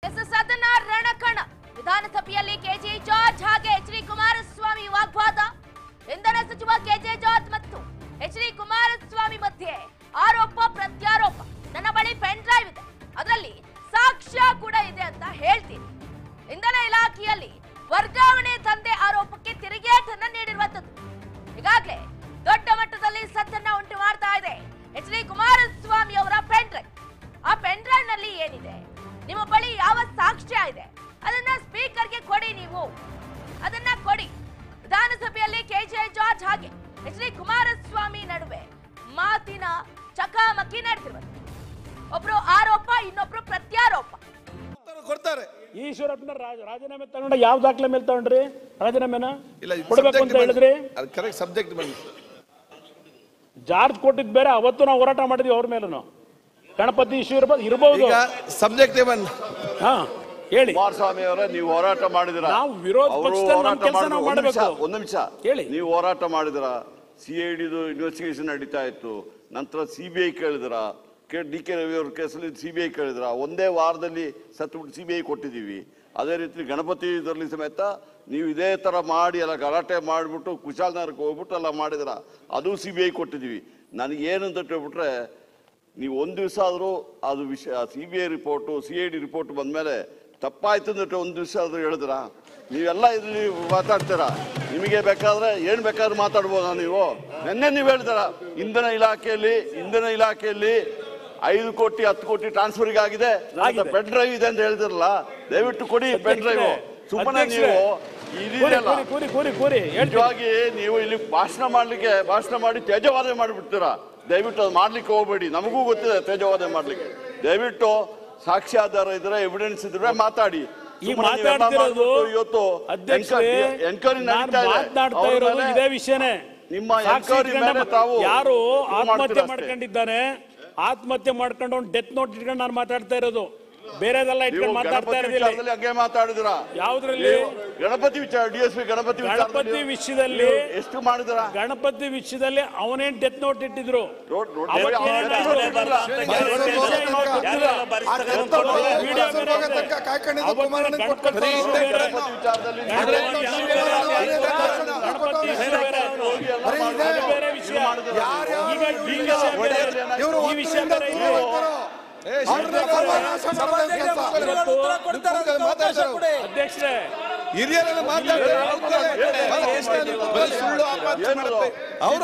S ಸದನ ರಣಕಣ ವಿಧಾನಸಭೆಯಲ್ಲಿ ಕೆಜೆ ಜಾರ್ಜ್ ಹಾಗೆ ಎಚ್ ಡಿ ಕುಮಾರಸ್ವಾಮಿ ವಾಗ್ವಾದ ಇಂಧನ ಸಚಿವ ಕೆಜೆ ಜಾರ್ಜ್ ಮತ್ತು ಎಚ್ ಡಿ ಕುಮಾರಸ್ವಾಮಿ ಮಧ್ಯೆ ಆರೋಪ ಪ್ರತ್ಯಾರೋಪ ನನ್ನ ಬಳಿ ಪೆನ್ ಡ್ರೈವ್ ಇದೆ ಅದರಲ್ಲಿ ಸಾಕ್ಷ್ಯ ಕೂಡ ಇದೆ ಅಂತ ಹೇಳ್ತೀನಿ ಇಂಧನ ಇಲಾಖೆಯಲ್ಲಿ ವರ್ಗಾವಣೆ ದಂಧೆ ಆರೋಪಕ್ಕೆ ತಿರುಗೇಟನ್ನ ನೀಡಿರುವಂತದ್ದು ಈಗಾಗಲೇ ದೊಡ್ಡ ಮಟ್ಟದಲ್ಲಿ ಸದ್ದನ್ನ ಉಂಟು ಮಾಡ್ತಾ ಇದೆ ಎಚ್ ಡಿ ಕುಮಾರಸ್ವಾಮಿ ಅವರ ಪೆನ್ ಡ್ರೈವ್ ಆ ಪೆನ್ ಡ್ರೈವ್ ನಲ್ಲಿ ಏನಿದೆ ನಿಮ್ಮ ಬಳಿ ಯಾವ ಸಾಕ್ಷ್ಯ ಇದೆ ಅದನ್ನ ಸ್ಪೀಕರ್ಗೆ ಕೊಡಿ ನೀವು ಅದನ್ನ ಕೊಡಿ ವಿಧಾನಸಭೆಯಲ್ಲಿ ಕೆಜೆ ಜಾರ್ಜ್ ಹಾಗೆ ಎಚ್ ಡಿ ಕುಮಾರಸ್ವಾಮಿ ನಡುವೆ ಮಾತಿನ ಚಕಾಮಕಿ ನಡೆದಿರುವುದು ಒಬ್ರು ಆರೋಪ ಇನ್ನೊಬ್ರು ಪ್ರತ್ಯಾರೋಪ ಉತ್ತರ ಕೊಡ್ತಾರೆ ಈಶ್ವರಪ್ಪನ ರಾಜ ರಾಜೀನಾಮೆ ತಗೊಂಡ ಯಾವ ದಾಖಲೆ ಮೇಲೆ ತಗೊಂಡ್ರಿ ರಾಜೀನಾಮೆನ ಇಲ್ಲ ಇದು ಕೊಡ್ಬೇಕು subject ಅಂತ ಬನ್ನಿ. ಹೇಳಿದ್ರಿ ಅದು ಕರೆಕ್ಟ್ ಸಬ್ಜೆಕ್ಟ್ ಬನ್ನಿ ಜಾರ್ಜ್ ಕೊಟ್ಟಿದ್ ಬೇರೆ ಅವತ್ತು ನಾವು ಹೋರಾಟ ಮಾಡಿದ್ವಿ ಅವ್ರ ಮೇಲೂ ಗಣಪತಿ ಇಶ್ಯೂ ಇರ್ಬೋದು ಇರಬಹುದು ಈಗ ಸಬ್ಜೆಕ್ಟ್ ಬನ್ನಿ ಹಾ ಹೇಳಿ ಕುಮಾರಸ್ವಾಮಿ ಅವರೇ ನೀವು ಹೋರಾಟ ಮಾಡಿದಿರ ನಾವು ವಿರೋಧ ಪಕ್ಷದಲ್ಲಿ ನಮ್ಮ ಕೆಲ್ಸ ನಾವು ಮಾಡ್ಬೇಕು. ಒಂದು ನಿಮಿಷ ಹೇಳಿ. ನೀವು ಹೋರಾಟ ಮಾಡಿದಿರ ಸಿ ಐ ಡಿದು ಇನ್ವೆಸ್ಟಿಗೇಷನ್ ನಡೀತಾ ಇತ್ತು ನಂತರ ಸಿ ಬಿ ಐ ಕೇಳಿದ್ರ ಡಿ ಕೆ ರವಿ ಅವ್ರ ಕೇಸಲ್ಲಿ ಸಿ ಬಿ ಐ ಕೇಳಿದ್ರ ಒಂದೇ ವಾರದಲ್ಲಿ ಸತ್ಬಿಟ್ಟು ಸಿ ಬಿ ಐ ಕೊಟ್ಟಿದ್ದೀವಿ ಅದೇ ರೀತಿ ಗಣಪತಿ ಇದರಲ್ಲಿ ಸಮೇತ ನೀವು ಇದೇ ತರ ಮಾಡಿ ಎಲ್ಲ ಗಲಾಟೆ ಮಾಡಿಬಿಟ್ಟು ಕುಶಾಲನಗರಕ್ಕೆ ಹೋಗ್ಬಿಟ್ಟು ಎಲ್ಲ ಮಾಡಿದ್ರ ಅದು ಸಿ ಬಿ ಐ ಕೊಟ್ಟಿದ್ದೀವಿ ನನಗೆ ಏನಂತ ಹೇಳ್ಬಿಟ್ರೆ ನೀವು ಒಂದು ದಿವಸ ಆದರೂ ಅದು ವಿಷಯ C B I report C I D report ಬಂದಮೇಲೆ ತಪ್ಪಾಯ್ತು ಅಂದ್ಬಿಟ್ಟು ಒಂದು ದಿವಸ ಆದರೂ ಹೇಳಿದ್ರ ನೀವೆಲ್ಲ ಇಲ್ಲಿ ಮಾತಾಡ್ತೀರಾ ನಿಮಗೆ ಬೇಕಾದ್ರೆ ಏನು ಬೇಕಾದ್ರೂ ಮಾತಾಡ್ಬೋದಾ ನೀವು ನಿನ್ನೆ ನೀವು ಹೇಳ್ತಾರ ಇಂಧನ ಇಲಾಖೆಯಲ್ಲಿ ಇಂಧನ ಇಲಾಖೆಯಲ್ಲಿ ಐದು ಕೋಟಿ ಹತ್ತು ಕೋಟಿ ಟ್ರಾನ್ಸ್ಫರ್ಗೆ ಆಗಿದೆ ಆಗಿದೆ. ಪೆನ್ ಡ್ರೈವ್ ಇದೆ ಅಂತ ಹೇಳ್ತಿರಲ್ಲ ದಯವಿಟ್ಟು ಕೊಡಿ ಪೆನ್ ಡ್ರೈವ್ ಸುಮ್ಮನೆ ಅಧ್ಯಕ್ಷರೇ, ನೀವು ಕೂರಿ ಇದೆಯಲ್ಲ ಕೂರಿ ಕೂರಿ ಕೂರಿ ಕೂರಿ ಹೇಳ್ತೀನಿ ನಿಜವಾಗಿ ನೀವು ಇಲ್ಲಿ ಭಾಷಣ ಮಾಡ್ಲಿಕ್ಕೆ ಭಾಷಣ ಮಾಡಿ ತೇಜವಾದ ಮಾಡಿಬಿಡ್ತೀರಾ ದಯವಿಟ್ಟು ಅದು ಮಾಡ್ಲಿಕ್ಕೆ ಹೋಗ್ಬೇಡಿ ನಮಗೂ ಗೊತ್ತಿದೆ ತೇಜವಾದ ಮಾಡ್ಲಿಕ್ಕೆ ದಯವಿಟ್ಟು ಸಾಕ್ಷ್ಯಾಧಾರ ಇದ್ರೆ ಎವಿಡೆನ್ಸ್ ಇದ್ರೆ ಮಾತಾಡಿ ಈ ಸುಮ್ಮನೆ ನೀವೆಲ್ಲ ಮಾತಾಡ್ತಿರೋದು ಮಾಡ್ಬಿಟ್ಟು ಇವತ್ತು ಅಧ್ಯಕ್ಷರೇ ಎನ್ಕ್ವೈರಿ ನಾನು ನಡೀತಾ ಇದೆ ಮಾತನಾಡ್ತಾ ಅವ್ರ ಇರೋದು ಮೇಲೆ ಇದೇ ವಿಷಯನೇ ನಿಮ್ಮ ಸಾಕ್ಷಿ enquiry ಇಟ್ಕೊಂಡೆ ಮೇಲೆ ತಾವು ಯಾರು ಇದು ಆತ್ಮಹತ್ಯೆ ಮಾಡ್ತೀರಾ ಅಷ್ಟೇ. ಮಾಡ್ಕೊಂಡಿದ್ದಾನೆ ಆತ್ಮಹತ್ಯೆ ಮಾಡ್ಕೊಂಡು ಅವ್ನು ಡೆತ್ ನೋಟ್ ಇಟ್ಕೊಂಡು ನಾನು ಮಾತಾಡ್ತಾ ಇರೋದು ಬೇರೆದೆಲ್ಲ ನೀವು ಇಟ್ಕೊಂಡು ಮಾತಾಡ್ತಾ ಗಣಪತಿ ಇರೋದಿಲ್ಲ ವಿಚಾರದಲ್ಲಿ ಹಂಗೆ ಮಾತಾಡಿದಿರಾ ಯಾವ್ದ್ರಲ್ಲಿ ನೀವು ಗಣಪತಿ ವಿಚಾರ D S P Ganapathi Ganapathi ವಿಚಾರದಲ್ಲಿ ವಿಷಯದಲ್ಲಿ ಎಷ್ಟು ಮಾಡಿದಿರಾ ಗಣಪತಿ ವಿಷಯದಲ್ಲಿ ಅವನೇನ್ ಡೆತ್ ನೋಟ್ ಇಟ್ಟಿದ್ರು ನೋಡ್- ನೋಡಿ, ಅವತ್ತು ಅವ್ರು ಏನಾದ್ರು ಹೇಳ್ತಿರಲಿಲ್ಲ. ವಿಡಿಯೋ ಬೇರೆ ಇದೆ. ಅವತ್ತು ಗಣಪತಿ issue ಬೇರೆ. ಗಣಪತಿ ವಿಚಾರದಲ್ಲಿ ಗಣಪತಿ issue ಬೇರೆ. ಗಣಪತಿ issue ಬೇರೆ. ಅದು ಬೇರೆ ವಿಷಯ ಈಗ ಈ ವಿಷಯ ಬೇರೆ. ಈ ವಿಷಯ ಬೇರೆ ಇದೆ. ಅಧ್ಯಕ್ಷರೇ ಹಿರಿಯರೆಲ್ಲ ಮಾತಾಡ್ತಾರೆ ಬರೀ ಸುಳ್ಳು ಆಪಾದನೆ ಮಾಡುತ್ತೆ. ಅವರು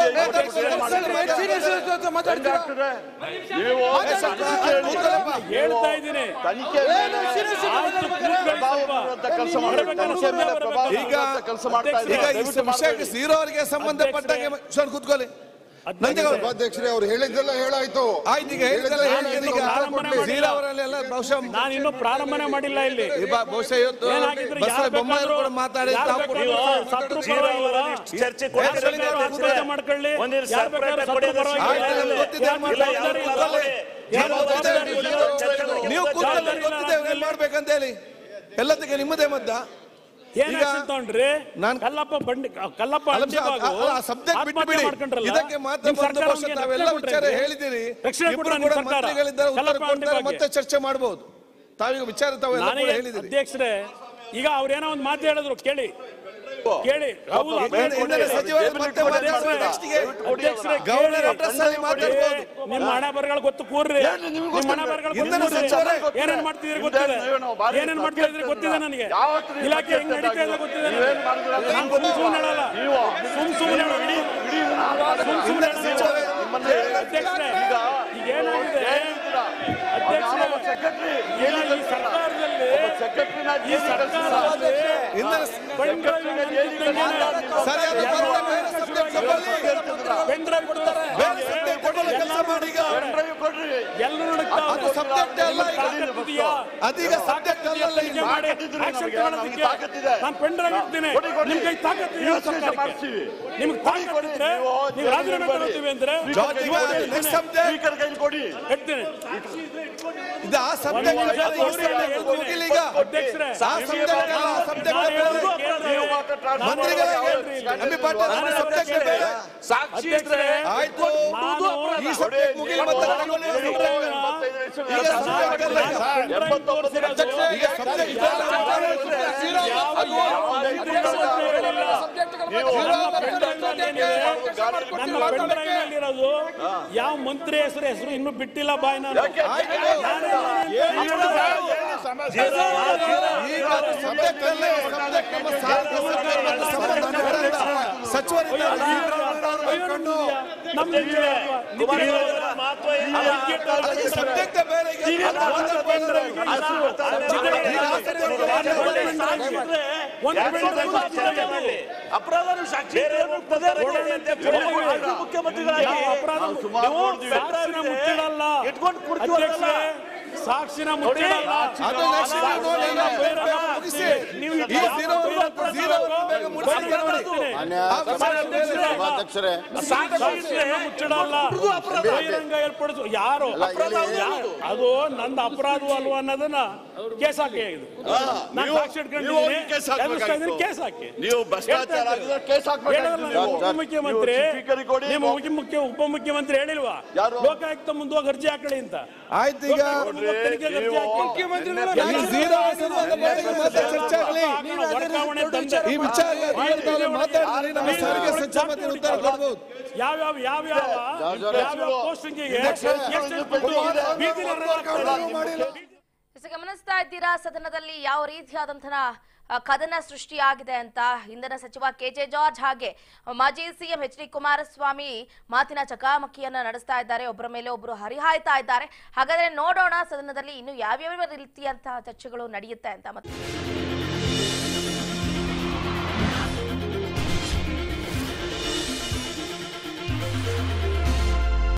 ಹೆಂಗಾಗ್ತದೆ? ನೀವು ಹೇಳ್ತಾ ಇದ್ದೀನಿ ತನಿಖೆ ಆಯ್ತು, ಕೂತ್ಕೊಳ್ಳಿ ಸ್ವಲ್ಪ. ಕೆಲಸ ಮಾಡಿ ತನಿಖೆ ಮೇಲೆ ಪ್ರಭಾವ ಈಗ ಬೀರುವಂತ ಕೆಲಸ ಮಾಡ್ತಾ ಈಗ ಇದ್ದಾರೆ ಈ ವಿಷಯಕ್ಕೆ ಸೀರೋರಿಗೆ ಸಂಬಂಧಪಟ್ಟಂಗೆ ಸರ್ ಕೂತ್ಕೊಳ್ಳಿ ನಂಜೇಗೌಡ ಸಭಾಧ್ಯಕ್ಷರೇ ಅವ್ರು ಹೇಳಿದ್ದೆಲ್ಲ ಹೇಳಾಯ್ತು ಆಯ್ತು ಈಗ ಹೇಳಿದ್ದೆಲ್ಲ ಹೇಳ್ತೀನಿ ಈಗ ಜೀರಾ ಅವರಲ್ಲೆಲ್ಲ ಬಹುಶಃ ನಾನು ಇನ್ನೂ ಪ್ರಾರಂಭನೆ ಮಾಡಿಲ್ಲ ಇಲ್ಲಿ ಈ ಬ- ಬಹುಶಃ ಇವತ್ತು ಏನಾಗಿದ್ರೆ ಬಸವ ಯಾರು ಬೊಮ್ಮಾಯಿ ಬೇಕಾದ್ರೂ ಕೂಡ ಮಾತಾಡಿ ಯಾರು ತಾವು ಬೇಕಾದ್ರೂ ಸತ್ರು ಪರವಾಗಿಲ್ಲ. ಚರ್ಚೆ ಯಾರು ಬೇಕಾದ್ರೂ ಆತ್ಮಹತ್ಯೆ ಮಾಡ್ಕೊಳ್ಳಿ ಒಂದಿನ ಯಾರು ಬೇಕಾದ್ರೂ ಸತ್ರು ಪರವಾಗಿಲ್ಲ. ಆಯ್ತು, ನನಗೆ ಗೊತ್ತಿದೆ, ಯಾರು ಮಾಡ್ತಾ ಜವಾಬ್ದಾರಿ ಇಲ್ಲ. ಇಲ್ಲ. ಯಾರು ಜವಾಬ್ದಾರಿ ಇಲ್ಲ. ನೀವು ಕೂತ್ಕೊಳ್ಳಿ ಗೊತ್ತಿದೆ ಏನ್ ಮಾಡ್ಬೇಕಂತ ಹೇಳಿ ಎಲ್ಲದಕ್ಕೆ ನಿಮ್ಮದೇ ಮದ್ದ ಏನ್ ಈಗ action ತಗೊಂಡ್ರಿ ನಾನ್- ಕಲ್ಲಪ್ಪ ಬಂಡಿ ಕಲ್ಲಪ್ಪ ಅಲ್ಲ, ಅಂಜಿಬಾಗು ಅಲ್ಲ, ಆ subject ಆತ್ಮಹತ್ಯೆ ಬಿಟ್ಬಿಡಿ. ಮಾಡ್ಕೊಂಡ್ರಲ್ಲ. ಇದಕ್ಕೆ ಮಾತ್ರ ನಿಮ್ ಬಂದು ಸರ್ಕಾರ ಬಹುಶಃ ಅವ್ನಿಗೆ ತಾವೆಲ್ಲ ರಕ್ಷಣೆ ವಿಚಾರ ಕೊಟ್ರೆ ಹೇಳಿದಿರಿ ರಕ್ಷಣೆ ಇಬ್ರು ಕೊಟ್ರೆ ಕೂಡ ನಿಮ್ ಸರ್ಕಾರ. ಮಂತ್ರಿಗಳಿದ್ದಾರೆ ಉತ್ತರ ಕಲ್ಲಪ್ಪ ಕೊಡ್ತಾರೆ ಅಂಜಿಬಾಗ್ಗೆ. ಮತ್ತೆ ಚರ್ಚೆ ಮಾಡಬಹುದು ತಾವೀಗ ವಿಚಾರ ತಾವೆಲ್ಲ ಕೂಡ ನನಗೆ ಹೇಳಿದಿರಿ ಅಧ್ಯಕ್ಷರೇ ಈಗ ಅವ್ರೇನೋ ಒಂದು ಮಾತು ಹೇಳಿದ್ರು ಕೇಳಿ ಕೇಳಿ ಹೌದು, ಈಗ ಅಧ್ಯಕ್ಷರೇ, ಇಂಧನ ಸಚಿವರು ಮತ್ತೆ ಮಾತಾಡ್ತಾರೆ next ಗೆ. ಅಧ್ಯಕ್ಷರೇ, ಗೌರವ ಕೇಳಿ. ಅಡ್ರೆಸ್ ಅಲ್ಲಿ ಮಾತಾಡ್ಬೋದು. ಏ, ನಿಮ್ಮ ಹಣ ಬರಗಳು ಗೊತ್ತು ಕೂರ್ರಿ ಹೇಳಿ, ನಿಮ್ಗೆ ನಿಮ್ಮ ಹಣ ಗೊತ್ತಿದೆ. ಬರಗಳು ಇಂಧನ ಗೊತ್ತು ಸಚಿವರೇ, ಕೂರ್ರಿ. ಏನೇನ್ ಮಾಡ್ತಿದ್ದೀರಿ ಗೊತ್ತಿದೆ ಏನೇನ್ ಮಾಡ್ತಾ ಇದ್ರಿ ಗೊತ್ತಿದೆ ನನಗೆ ಯಾವತ್ತು ನೀವು ಇಲಾಖೆ ಹೆಂಗ್ ನಡೀತಾ ಇದೆ ಗೊತ್ತಿದೆ ನನಗೆ. ನೀವೇನ್ ಮಾಡಿದ್ರಿ ಅಂತ ನಾನು ಸುಮ್ ಸುಮ್ನೆ ಹೇಳಲ್ಲ ನೀವು ಸುಮ್ ಸುಮ್ನೆ ಹೇಳಲ್ಲ. ಸುಮ್ ಸುಮ್ನೆ ಹೇಳಲ್ಲ. ನಿಮ್ಮನ್ನೇ ಅಧ್ಯಕ್ಷರೇ ಈಗ ಈಗ ಏನಾಗಿದೆ ಅಧ್ಯಕ್ಷರೇ ಸೆಕ್ರೆಟರಿ ಈಗ ಈ ಸರ್ಕಾರದಲ್ಲಿ ಸೆಕ್ರೆಟರಿನ ಈ ಸರ್ಕಾರದಲ್ಲಿ ಇಂಧನ ಪೆನ್ ಡ್ರೈವ್ ಸರಿಯಾದ ಬರವಣಿಗೆ ಬೇರೆ subject ತಗೊಳ್ಳಿ. ಪೆನ್ ಡ್ರೈವ್ ಕೊಡ್ತಾರೆ ಬೇರೆ subject ತಗೊಳ್ಳೋ ಕೆಲಸ ಮಾಡಿ ಈಗ ಡ್ರೈವ್ ಕೊಡ್ರಿ ಎಲ್ಲರೂ ನಡುಕ್ತಾ ಅದು subject ಅಲ್ಲ ಈಗ. ತಾಕತ್ತಿದೆಯಾ? ಅದೀಗ ಸಬ್ಜೆಕ್ಟ್ ಅಲ್ಲ ಈಗ. ತನಿಖೆ ಮಾಡಿ ತಾಕತ್ತಿದ್ರೆ action ನಮಗೆ, ತಗೊಳ್ಳೋದಕ್ಕೆ ನಮಗೆ ತಾಕತ್ತಿದೆ. ನಾನು ಪೆನ್ ಡ್ರೈವ್ ಇಡ್ತೀನಿ ಕೊಡಿ, ಕೊಡಿ. ನಿಮ್ ಕೈ ತಾಕತ್ತಿದೆಯಾ ನೀವು ಸ್ವಚ್ಛ ಸರ್ಕಾರಕ್ಕೆ? ಮಾಡಿಸ್ತೀವಿ. ನಿಮ್ಗೆ ಕೊಡಿ, ಕೊಡಿ. ತಾಕತ್ತಿದ್ರೆ ನೀವು ನೀವು ರಾಜೀನಾಮೆ ಕೊಡಿ. ತಗೊಳ್ತೀವಿ ಅಂದ್ರೆ ಜಾರ್ಜ್ ಈಗ next subject. ಸ್ಪೀಕರ್ ಕೈಲಿ ಕೊಡಿ ಇಡ್ತೀನಿ ಇದು ಆ ಒಂದು subject ನಿಮಿಷ ಈ ಅವ್ರು subject ಹೇಳ್ತೀನಿ. ಹೋಗಿಲ್ಲ ಈಗ ಅಧ್ಯಕ್ಷರೇ ಆ subject ಅಲ್ಲ, ಆ subject ನಾನು ಬೇರೆ. ಹೇಳೋದು ಕೇಳ್ರಿ. ನೀವು ಮಂತ್ರಿಗಳ ಎಂ.ಬಿ. ಪಾಟೀಲ್ ನನ್ನ ಸಬ್ಜೆಕ್ಟ್ ಬೇರೆ ಸಾಕ್ಷಿ ಇದ್ರೆ ಆಯ್ತು ನಾನು ಈ ಸಬ್ಜೆಕ್ಟ್ ಮುಗಿಲಿ ಮತ್ತೆ ತಗೊಳ್ಳಿ. ಈಗ ಸಬ್ಜೆಕ್ಟ್ ಅಲ್ಲ ಈಗ. ಈಗ ಸಬ್ಜೆಕ್ಟ್ ಇಲ್ಲ. ನನ್ನ ಪೆಂಡ್ರೈವ್ನಲ್ಲಿರೋದು ಯಾವ ಮಂತ್ರಿ ಹೆಸರು ಹೆಸರು ಇನ್ನು ಬಿಟ್ಟಿಲ್ಲ ಬಾಯ್ ನಾನು ಈಗ ಸಬ್ಜೆಕ್ಟ್ ಅಲ್ಲೇ ಸಬ್ಜೆಕ್ಟ್ ನಮ್ಮ ಸಾರಿಗೆ ಸರ್ಕಾರದ ಸಂಬಂಧ ಹೊರಗಡೆ ಸಚಿವರಿದ್ದಾರೆ ಕಂಡು ಅದಕ್ಕೆ ಸಬ್ಜೆಕ್ಟ್ ಬೇರೆ ಈಗ ಅಪರಾಧ ಸಾಕ್ಷಿ ಸಾಕ್ಷಿನ ಮುಚ್ಚಿಡಲ್ಲ ಅದು next ನೀವು ನೋಡಿ, ಈಗ ಬೇಗ ಮುಗಿಸಿ. ನೀವು ಈ zero zero ಬೇಗ ಮುಗಿಸಿ. ಆ ವಿಚಾರ ಬೇರೆ. ಸಭಾಧ್ಯಕ್ಷರೇ ಸಾಕ್ಷಿಯನ್ನು ಮುಚ್ಚಿಡಲ್ಲ ಬಹಿರಂಗ ಏರ್ಪಡಿಸು ಯಾರು ಯಾರು? ಅದು ನಂದು ಅಪರಾಧ ಅಲ್ವಾ ಅನ್ನೋದನ್ನ ಕೇಸ್ ಹಾಕಿ ಇದು ನಾನು ಸಾಕ್ಷಿ ನೀವು ಇಟ್ಕೊಂಡಿದ್ದೀನಿ ಕೇಸ್ ಎದುರಿಸ್ತಾ ಇದ್ದೀನಿ, ಹಾಕ್ಬೇಕಾಗಿತ್ತು. ಕೇಸ್ ಹಾಕಿ ನೀವು ಭ್ರಷ್ಟಾಚಾರ ಆಗಿದ್ರೆ ಕೇಸ್ ಹಾಕ್ಬೇಕಾಗಿತ್ತು ಹೇಳಿದ್ರಲ್ಲ ನೀವು. ನಿಮ್ಮ ಉಪಮುಖ್ಯಮಂತ್ರಿ ನೀವು ಸ್ಪೀಕರಿಗೆ ಕೊಡಿ. ನಿಮ್ಮ ಮುಖ್ಯ ಉಪಮುಖ್ಯಮಂತ್ರಿ ಹೇಳಿಲ್ವಾ ಯಾರು? ಲೋಕಾಯುಕ್ತ ಮುಂದೆ ಅರ್ಜಿ ಹಾಕಳಿ ಅಂತ ಆಯ್ತು ಈಗ ತನಿಖೆಗೆ ಅರ್ಜಿ ಹಾಕಿ. ಈ zero ಹೆಸರು ಬಗ್ಗೆ ಮತ್ತೆ ಚರ್ಚೆ ಆಗಲಿ ವರ್ಗಾವಣೆ ದಂಧೆ. ಈ ವಿಚಾರ ತೀವ್ರವಾಗಿ ಮಾತಾಡಿದ್ರೆ ನಮ್ಮ ಸಾರಿಗೆ ಸಚಿವ ಮಂತ್ರಿ ಉತ್ತರ ಕೊಡ್ಬೋದು ಯಾವ್ಯಾವ ಯಾವ್ಯಾವ ಯಾವ್ಯಾವ ಪೋಸ್ಟಿಂಗಿಗೆ ಎಷ್ಟು ಬೀದಿ ಇಸ ಗಮನಿಸ್ತಾ ಇದ್ದೀರಾ ಸದನದಲ್ಲಿ ಯಾವ ರೀತಿಯಾದಂತಹ ಆ, ಕದನ ಸೃಷ್ಟಿಯಾಗಿದೆ ಅಂತ ಇಂಧನ ಸಚಿವ ಕೆ ಜೆ ಜಾರ್ಜ್ ಹಾಗೆ ಮಾಜಿ ಸಿಎಂ ಎಚ್ ಡಿ ಕುಮಾರಸ್ವಾಮಿ ಮಾತಿನ ಚಕಾಮಕಿಯನ್ನ ನಡೆಸ್ತಾ ಇದ್ದಾರೆ ಒಬ್ಬರ ಮೇಲೆ ಒಬ್ಬರು ಹರಿಹಾಯ್ತಾ ಇದ್ದಾರೆ ಹಾಗಾದ್ರೆ ನೋಡೋಣ ಸದನದಲ್ಲಿ ಇನ್ನು ಯಾವ್ಯಾವ ರೀತಿಯಂತಹ ಚರ್ಚೆಗಳು ನಡೆಯುತ್ತೆ ಅಂತ ಮತ್ತೆ